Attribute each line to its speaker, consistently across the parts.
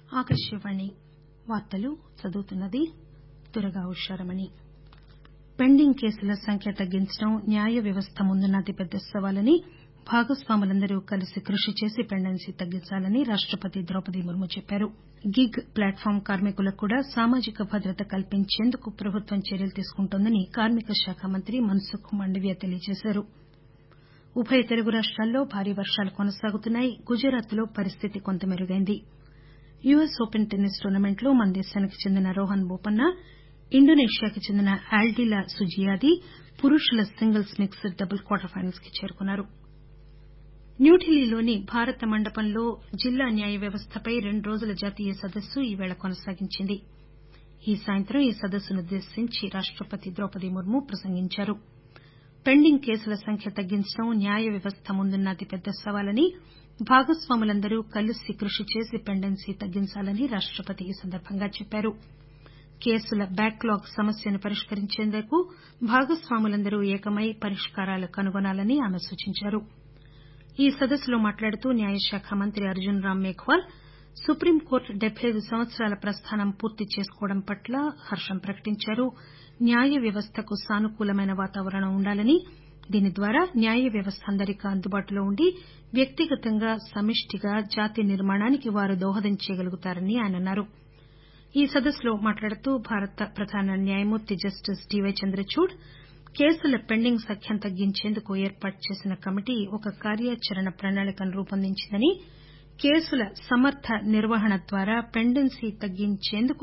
Speaker 1: ఆకాశవాణి వార్తలు చదువుతున్నది దుర్గా ఉషారమణి పెండింగ్ కేసుల సంఖ్య తగ్గించడం న్యాయ వ్యవస్థ ముందున్న అతిపెద్ద సవాలని భాగస్వాములందరూ కలిసి కృషి చేసి పెండెన్సీ తగ్గించాలని రాష్టపతి ద్రౌపది ముర్ము చెప్పారు గిగ్ ప్లాట్ ఫాం కార్మికులకు కూడా సామాజిక భద్రత కల్పించేందుకు ప్రభుత్వం చర్యలు తీసుకుంటోందని కార్మిక శాఖ మంత్రి మన్సుఖ్ మాండవీయ తెలియజేశారు ఉభయ తెలుగు రాష్టాల్లో భారీ వర్షాలు కొనసాగుతున్నాయి గుజరాత్ లో పరిస్థితి కొంత మెరుగైంది యుఎస్ ఓపెన్ టెన్నిస్ టోర్నమెంట్లో మన దేశానికి చెందిన రోహన్ బోపన్న ఇండోనేషియాకు చెందిన ఆల్డీలా సుజియాది పురుషుల singles mixed doubles quarter finals కి చేరుకున్నారు న్యూఢిల్లీలోని భారత మండపంలో జిల్లా న్యాయ వ్యవస్థపై రెండు రోజుల జాతీయ సదస్సు ఈరోజు కొనసాగించింది ఈ సాయంత్రం ఈ సదస్సునుద్దేశించి రాష్టపతి ద్రౌపది ముర్ము ప్రసంగించారు పెండింగ్ కేసుల సంఖ్య తగ్గించడం న్యాయ వ్యవస్థ ముందున్న అతిపెద్ద సవాలని భాగస్వాములందరూ కలిసి కృషి చేసి పెండెన్సీ తగ్గించాలని రాష్టపతి ఈ సందర్బంగా చెప్పారు కేసుల బ్యాక్ లాగ్ సమస్యను పరిష్కరించేందుకు భాగస్వాములందరూ ఏకమై పరిష్కారాలు కనుగొనాలని ఆమె సూచించారు ఈ సదస్సులో మాట్లాడుతూ న్యాయశాఖ మంత్రి అర్జున్ రామ్ మేఘ్వాల్ సుప్రీంకోర్టు డెబ్బై అయిదు సంవత్సరాల ప్రస్థానం పూర్తి చేసుకోవడం పట్ల హర్షం ప్రకటించారు న్యాయ వ్యవస్థకు సానుకూలమైన వాతావరణం ఉండాలని దీని ద్వారా న్యాయ వ్యవస్థ అందరికీ అందుబాటులో ఉండి వ్యక్తిగతంగా సమిష్టిగా జాతి నిర్మాణానికి వారు దోహదం చేయగలుగుతారని ఆయన అన్నారు ఈ సదస్సులో మాట్లాడుతూ భారత ప్రధాన న్యాయమూర్తి జస్టిస్ డీవై చంద్రచూడ్ కేసుల పెండింగ్ సంఖ్యను తగ్గించేందుకు ఏర్పాటు చేసిన కమిటీ ఒక కార్యాచరణ ప్రణాళికను రూపొందించిందని కేసుల సమర్ద నిర్వహణ ద్వారా పెండెన్సీ తగ్గించేందుకు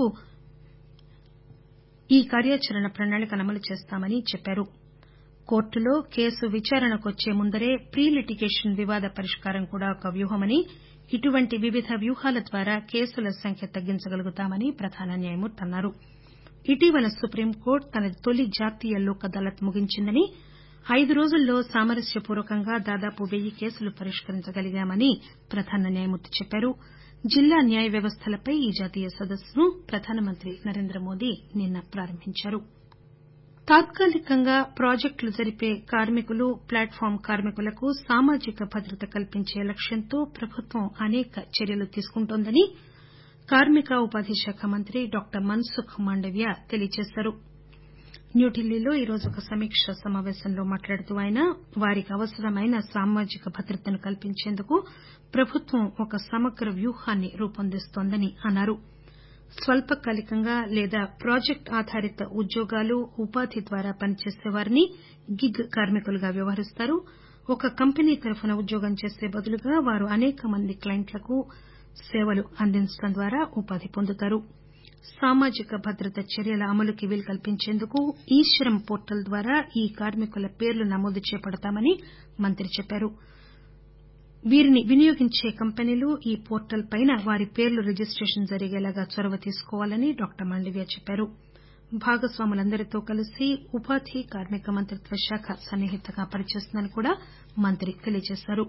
Speaker 1: ఈ కార్యాచరణ ప్రణాళికను అమలు చేస్తామని చెప్పారు కోర్టులో కేసు విచారణకు వచ్చే ముందరే ప్రీ లిటిగేషన్ వివాద పరిష్కారం కూడా ఒక వ్యూహమని ఇటువంటి వివిధ వ్యూహాల ద్వారా కేసుల సంఖ్య తగ్గించగలుగుతామని ప్రధాన న్యాయమూర్తి అన్నారు ఇటీవల సుప్రీంకోర్టు తన తొలి జాతీయ లోక్ అదాలత్ ముగించిందని ఐదు రోజుల్లో సామరస్యపూర్వకంగా దాదాపు వెయ్యి కేసులు పరిష్కరించగలిగామని ప్రధాన న్యాయమూర్తి చెప్పారు జిల్లా న్యాయ వ్యవస్థలపై ఈ జాతీయ సదస్సును ప్రధానమంత్రి నరేంద్రమోదీ నిన్న ప్రారంభించారు తాత్కాలికంగా ప్రాజెక్టులు జరిపే కార్మికులు ప్లాట్ ఫాం కార్మికులకు సామాజిక భద్రత కల్పించే లక్ష్యంతో ప్రభుత్వం అనేక చర్యలు తీసుకుంటోందని కార్మిక ఉపాధి శాఖ మంత్రి డాక్టర్ మన్సుఖ్ మాండవీయ తెలియజేశారు న్యూఢిల్లీలో ఈరోజు ఒక సమీకా సమాపేశంలో మాట్లాడుతూ ఆయన వారికి అవసరమైన సామాజిక భద్రతను కల్పించేందుకు ప్రభుత్వం ఒక సమగ్ర వ్యూహాన్ని రూపొందిస్తోందని అన్నారు స్వల్పకాలికంగా లేదా ప్రాజెక్టు ఆధారిత ఉద్యోగాలు ఉపాధి ద్వారా పనిచేసే వారిని గిగ్ కార్మికులుగా వ్యవహరిస్తారు ఒక కంపెనీ తరఫున ఉద్యోగం చేసే బదులుగా వారు అనేక మంది క్లయింట్లకు సేవలు అందించడం ద్వారా ఉపాధి పొందుతారు సామాజిక భద్రత చర్యల అమలుకి వీలు కల్పించేందుకు ఈ శ్రమ్ పోర్టల్ ద్వారా ఈ కార్మికుల పేర్లు నమోదు చేపడతామని మంత్రి చెప్పారు వీరిని వినియోగించే కంపెనీలు ఈ పోర్టల్ పైన వారి పేర్లు రిజిస్టేషన్ జరిగేలాగా చొరవ తీసుకోవాలని డాక్టర్ మాండవీయ చెప్పారు భాగస్వాములందరితో కలిసి ఉపాధి కార్మిక మంత్రిత్వ శాఖ సన్నిహితంగా పనిచేస్తుందని కూడా మంత్రి తెలియజేశారు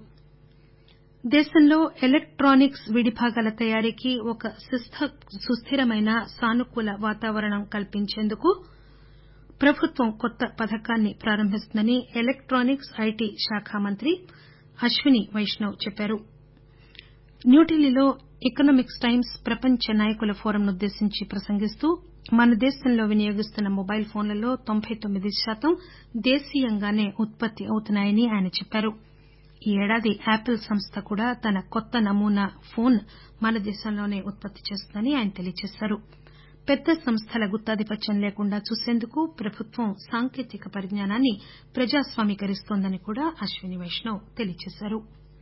Speaker 1: దేశంలో ఎలక్టానిక్స్ విడిభాగాల తయారీకి ఒక సుస్దిరమైన సానుకూల వాతావరణం కల్పించేందుకు ప్రభుత్వం కొత్త పథకాన్ని ప్రారంభిస్తుందని ఎలక్టానిక్స్ ఐటీ శాఖ మంత్రి అశ్విని వైష్ణవ్ చెప్పారు న్యూఢిల్లీలో ఎకనామిక్స్ టైమ్స్ ప్రపంచ నాయకుల ఫోరంనుద్దేశించి ప్రసంగిస్తూ మన దేశంలో వినియోగిస్తున్న మొబైల్ ఫోన్లలో తొంభై తొమ్మిది శాతం దేశీయంగానే ఉత్పత్తి అవుతున్నాయని ఆయన చెప్పారు ఈ ఏడాది యాపిల్ సంస్థ కూడా తన కొత్త నమూనా ఫోన్ మన దేశంలోనే ఉత్పత్తి చేస్తుందని ఆయన తెలియజేశారు పెద్ద సంస్థల గుత్తాధిపత్యం లేకుండా చూసేందుకు ప్రభుత్వం సాంకేతిక పరిజ్ఞానాన్ని ప్రజాస్వామీకరిస్తోందని కూడా అశ్విని వైష్ణవ్ తెలియజేశారు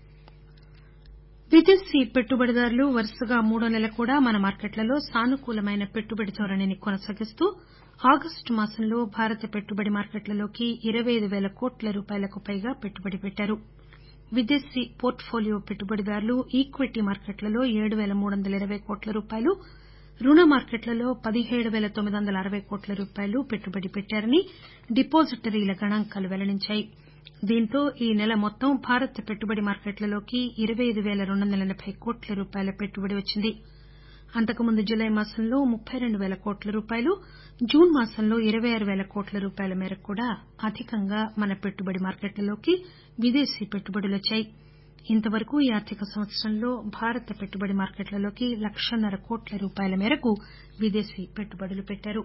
Speaker 1: విదేశీ పెట్టుబడిదారులు వరుసగా మూడో నెల కూడా మన మార్కెట్లలో సానుకూలమైన పెట్టుబడి ధోరణిని కొనసాగిస్తూ ఆగస్టు మాసంలో భారత పెట్టుబడి మార్కెట్లలోకి ఇరవై అయిదు పేల కోట్ల రూపాయలకు పైగా పెట్టుబడి పెట్టారు విదేశీ పోర్ట్ ఫోలియో పెట్టుబడిదారులు ఈక్విటీ మార్కెట్లలో ఏడు పేల మూడు వందల ఇరవై కోట్ల రూపాయలు రుణ మార్కెట్లలో పదిహేడు పేల తొమ్మిది వందల అరవై కోట్ల రూపాయలు పెట్టుబడి పెట్టారని డిపాజిటరీల గణాంకాలు పెల్లడించాయి దీంతో ఈ నెల మొత్తం భారత పెట్టుబడి మార్కెట్లలోకి ఇరవై అయిదు పేల రెండు వందల ఎనబై కోట్ల రూపాయల పెట్టుబడి వచ్చింది అంతకుముందు జులై మాసంలో ముప్పై రెండు పేల కోట్ల రూపాయలు జూన్ మాసంలో ఇరవై ఆరు పేల కోట్ల రూపాయల మేరకు కూడా అధికంగా మన పెట్టుబడి మార్కెట్లలోకి విదేశీ పెట్టుబడులు వచ్చాయి ఇంతవరకు ఈ ఆర్థిక సంవత్సరంలో భారత పెట్టుబడి మార్కెట్లలోకి లక్షన్నర కోట్ల రూపాయల మేరకు విదేశీ పెట్టుబడులు పెట్టారు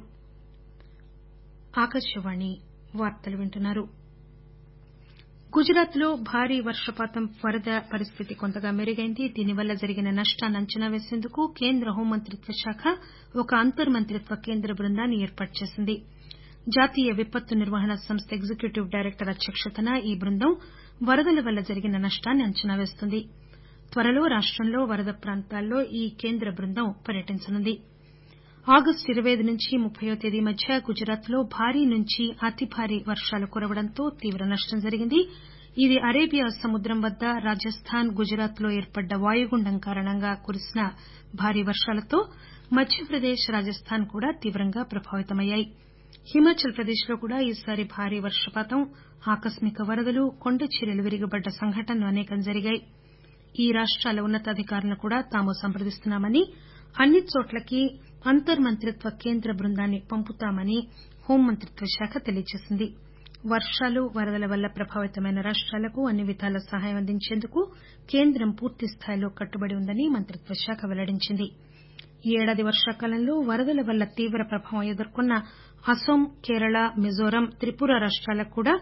Speaker 1: గుజరాత్ లో భారీ వర్షపాతం వరద పరిస్థితి కొంతగా మెరుగైంది దీనివల్ల జరిగిన నష్టాన్ని అంచనా వేసేందుకు కేంద్ర హోంమంత్రిత్వ శాఖ ఒక అంతర్ మంత్రిత్వ కేంద్ర బృందాన్ని ఏర్పాటు చేసింది జాతీయ విపత్తు నిర్వహణ సంస్థ ఎగ్జిక్యూటివ్ డైరెక్టర్ అధ్యక్షతన ఈ బృందం వరదల వల్ల జరిగిన నష్టాన్ని అంచనా వేస్తుంది త్వరలో రాష్టంలో వరద ప్రాంతాల్లో ఈ కేంద్ర బృందం పర్యటించనుంది ఆగస్టు ఇరవై ఐదు నుంచి ముప్పయ్యో తేదీ మధ్య గుజరాత్ లో భారీ నుంచి అతి భారీ వర్షాలు కురవడంతో తీవ్ర నష్టం జరిగింది ఇది అరేబియా సముద్రం వద్ద రాజస్థాన్ గుజరాత్ లో ఏర్పడ్డ వాయుగుండం కారణంగా కురిసిన భారీ వర్షాలతో మధ్యప్రదేశ్ రాజస్థాన్ కూడా తీవ్రంగా ప్రభావితమయ్యాయి హిమాచల్ ప్రదేశ్ లో కూడా ఈసారి భారీ వర్షపాతం ఆకస్మిక వరదలు కొండచర్యలు విరిగిపడ్డ సంఘటనలు అసేకం జరిగాయి ఈ రాష్టాల ఉన్న తాధికారులను కూడా తాము సంప్రదిస్తున్నామని అన్ని చోట్లకీ అంతర్ మంత్రిత్వ కేంద్ర బృందాన్ని పంపుతామని హోంమంత్రిత్వ శాఖ తెలియజేసింది వర్షాలు వరదల వల్ల ప్రభావితమైన రాష్టాలకు అన్ని విధాలా సహాయం అందించేందుకు కేంద్రం పూర్తిస్థాయిలో కట్టుబడి ఉందని మంత్రిత్వ శాఖ పెల్లడించింది ఈ ఏడాది వర్షాకాలంలో వరదల వల్ల తీవ్ర ప్రభావం ఎదుర్కొన్న అస్పాం కేరళ మిజోరాం త్రిపుర రాష్టాలకు కూడా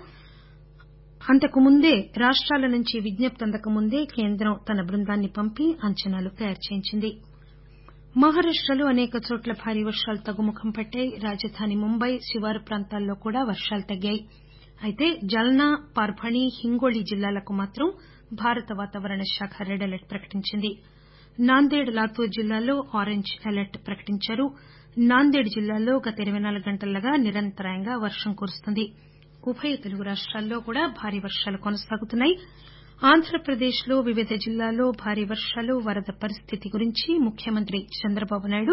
Speaker 1: అంతకుముందే రాష్టాల నుంచి విజ్ఞప్తి అందకముందే కేంద్రం తన బృందాన్ని పంపి అంచనాలు తయారు చేయించింది మహారాష్టలో అసేక చోట్ల భారీ వర్షాలు తగ్గుముఖం పట్టాయి రాజధాని ముంబై శివారు ప్రాంతాల్లో కూడా వర్షాలు తగ్గాయి అయితే జల్నా పర్భణి హింగోళి జిల్లాలకు మాత్రం భారత వాతావరణ శాఖ రెడ్ అలర్ట్ ప్రకటించింది నాందేడ్ లాతూర్ జిల్లాల్లో ఆరెంజ్ అలర్ట్ ప్రకటించారు నాందేడ్ జిల్లాలో గత ఇరవై నాలుగు గంటలుగా నిరంతరాయంగా వర్షం కురుస్తోంది ఉభయ తెలుగు రాష్టాల్లో కూడా భారీ వర్షాలు కొనసాగుతున్నాయి ఆంధ్రప్రదేశ్ లో వివిధ జిల్లాల్లో భారీ వర్షాలు వరద పరిస్థితి గురించి ముఖ్యమంత్రి చంద్రబాబు నాయుడు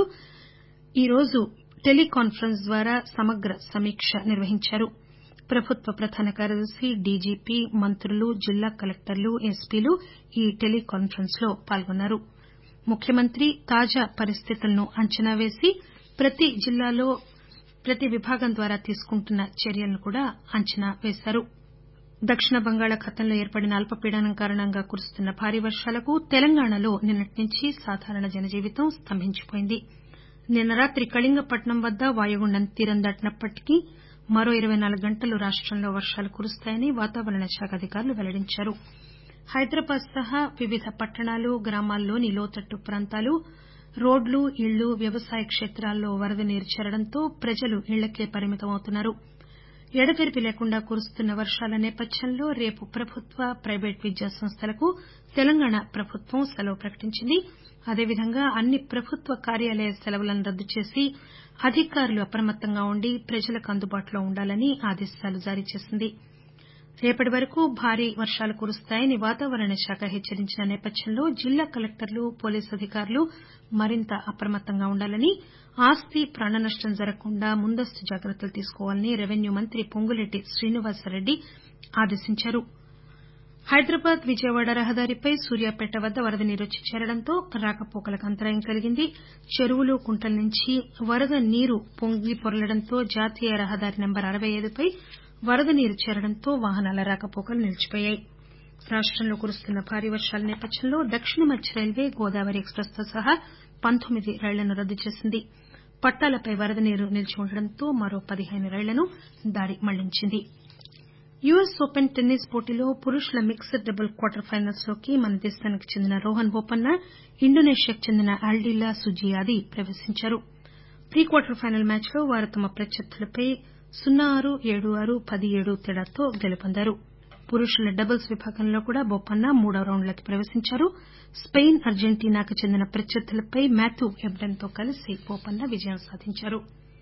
Speaker 1: ఈరోజు టెలికాన్పరెన్స్ ద్వారా సమగ్ర సమీక్ష నిర్వహించారు ప్రభుత్వ ప్రధాన కార్యదర్శి డీజీపీ మంత్రులు జిల్లా కలెక్టర్లు ఎస్పీలు ఈ టెలికాన్పరెన్స్ లో పాల్గొన్నారు ముఖ్యమంత్రి తాజా పరిస్థితులను అంచనా వేసి ప్రతి జిల్లాలో ప్రతి విభాగం ద్వారా తీసుకుంటున్న చర్యలను కూడా అంచనా వేశారు దక్షిణ బంగాళాఖాతంలో ఏర్పడిన అల్పపీడనం కారణంగా కురుస్తున్న భారీ వర్షాలకు తెలంగాణలో నిన్నటి నుంచి సాధారణ జనజీవితం స్తంభించిపోయింది నిన్న రాత్రి కళింగపట్నం వద్ద వాయుగుండం తీరం దాటినప్పటికీ మరో ఇరవై నాలుగు గంటల్లో రాష్టంలో వర్షాలు కురుస్తాయని వాతావరణ శాఖ అధికారులు పెల్లడించారు హైదరాబాద్ సహా వివిధ పట్టణాలు గ్రామాల్లోని లోతట్టు ప్రాంతాలు రోడ్లు ఇళ్లు వ్యవసాయ క్షేత్రాల్లో వరద నీరు చేరడంతో ప్రజలు ఇళ్లకే పరిమితమవుతున్నారు ఎడతెరిపి లేకుండా కురుస్తున్న వర్షాల నేపథ్యంలో రేపు ప్రభుత్వ ప్రైవేటు విద్యాసంస్థలకు తెలంగాణ ప్రభుత్వం సెలవు ప్రకటించింది అదేవిధంగా అన్ని ప్రభుత్వ కార్యాలయ సెలవులను రద్దు చేసి అధికారులు అప్రమత్తంగా ఉండి ప్రజలకు అందుబాటులో ఉండాలని ఆదేశాలు జారీ చేసింది రేపటి వరకు భారీ వర్షాలు కురుస్తాయని వాతావరణ శాఖ హెచ్చరించిన నేపథ్యంలో జిల్లా కలెక్టర్లు పోలీసు అధికారులు మరింత అప్రమత్తంగా ఉండాలని ఆస్తి ప్రాణ నష్టం జరగకుండా ముందస్తు జాగ్రత్తలు తీసుకోవాలని రెవెన్యూ మంత్రి పొంగులేటి శ్రీనివాసరెడ్డి ఆదేశించారు హైదరాబాద్ విజయవాడ రహదారిపై సూర్యాపేట వద్ద వరద నీరు వచ్చి చేరడంతో రాకపోకలకు అంతరాయం కలిగింది చెరువులు కుంటల నుంచి వరద నీరు పొంగి పొర్లడంతో జాతీయ రహదారి నెంబర్ అరవై ఐదుపై వరద నీరు చేరడంతో వాహనాల రాకపోకలు నిలిచిపోయాయి రాష్టంలో కురుస్తున్న భారీ వర్షాల నేపథ్యంలో దక్షిణ మధ్య రైల్వే గోదావరి ఎక్స్ప్రెస్ తో సహా పంతొమ్మిది రైళ్లను రద్దు చేసింది పట్టాలపై వరద నీరు నిలిచి ఉండడంతో మరో పదిహేను రైళ్లను దారి మళ్లించింది యూఎస్ ఓపెన్ టెన్నిస్ పోటీలో పురుషుల మిక్స్డ్ డబుల్ క్వార్టర్ ఫైనల్స్ లోకి మన దేశానికి చెందిన రోహన్ బోపన్న ఇండోనేషియాకు చెందిన ఆల్డీలా సుజియాది ప్రవేశించారు ప్రీ క్వార్టర్ ఫైనల్ మ్యాచ్ లో వారు తమ ప్రత్యర్థులపై సున్నా ఆరు ఏడు ఆరు పది ఏడు తేడాతో గెలుపొందారు పురుషుల డబుల్స్ విభాగంలో కూడా బోపన్న మూడో రౌండ్లోకి ప్రవేశించారు స్పెయిన్ అర్జెంటీనాకు చెందిన ప్రత్యర్థులపై మాథ్యూ ఎబ్డన్ తో కలిసి బోపన్న విజయం సాధించారు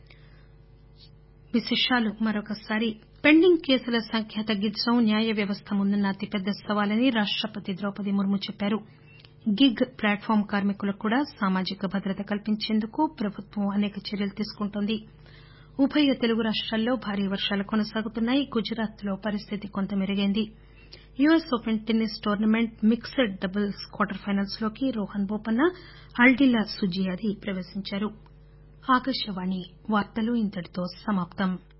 Speaker 1: పెండింగ్ కేసుల సంఖ్య తగ్గించడం న్యాయ వ్యవస్థ ముందున్న అతిపెద్ద సవాలని రాష్టపతి ద్రౌపది ముర్ము చెప్పారు గిగ్ ప్లాట్ఫాం కార్మికులకు కూడా సామాజిక భద్రత కల్పించేందుకు ప్రభుత్వం అనేక చర్యలు తీసుకుంటోంది ఉభయ తెలుగు రాష్టాల్లో భారీ వర్షాలు కొనసాగుతున్నాయి గుజరాత్ లో పరిస్థితి కొంత మెరుగైంది US Open tennis tournament mixed doubles quarter finals లోకి రోహన్ బోపన్న ఆల్డీలా సుజియాది ప్రవేశించారు